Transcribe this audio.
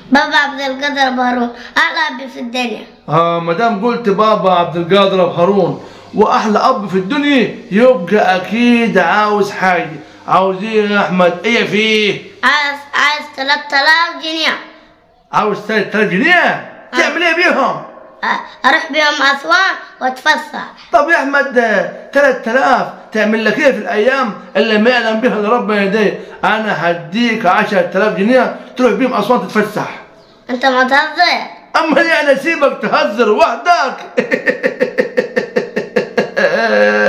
بابا عبد القادر أبو هارون أحلى أب في الدنيا اه ما دام قلت بابا عبد القادر ابو هارون واحلى اب في الدنيا يبقى اكيد عاوز حاجه عاوز ايه يا احمد ايه فيه عايز عايز 3000 جنيه عاوز 3000 جنيه تعمل ايه بيهم أ- أروح بيهم أسوان وأتفسح طب يا احمد 3000 تعمل لك ايه في الايام اللي ما يعلم بها الا ربنا يديه انا هديك 10000 جنيه تروح بيهم اسوان تتفسح أنت ما تهزر اما يعني اسيبك تهزر وحدك